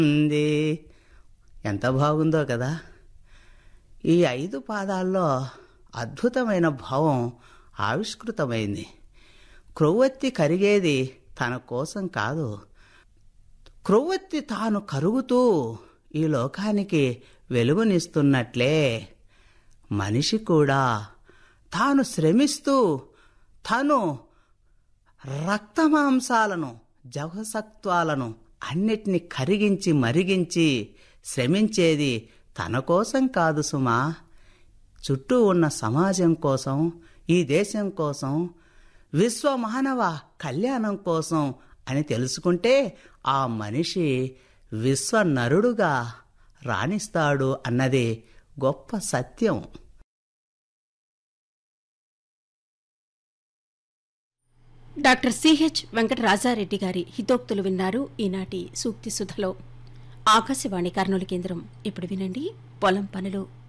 ఉంది ఎంత బాగుందో కదా ఈ ఐదు పాదాల్లో అద్భుతమైన భావం ఆవిష్కృతమైంది క్రొవ్వొత్తి కరిగేది తన కోసం కాదు క్రొవ్వొత్తి తాను కరుగుతూ ఈ లోకానికి వెలుగునిస్తున్నట్లే మనిషి కూడా తాను శ్రమిస్తూ తను రక్తమాంసాలను జవసత్వాలను అన్నిటిని కరిగించి మరిగించి శ్రమించేది తన కోసం కాదు సుమా చుట్టూ ఉన్న సమాజం కోసం ఈ దేశం కోసం విశ్వ మానవ కళ్యాణం కోసం అని తెలుసుకుంటే ఆ మనిషి విశ్వ నరుడుగా రాణిస్తాడు అన్నది గొప్ప సత్యం డాక్టర్ సిహెచ్ వెంకటరాజారెడ్డి గారి హితోక్తులు విన్నారు ఈనాటి సూక్తి సుధలో ఆకాశవాణి కర్నూలు కేంద్రం ఇప్పుడు వినండి పొలం పనులు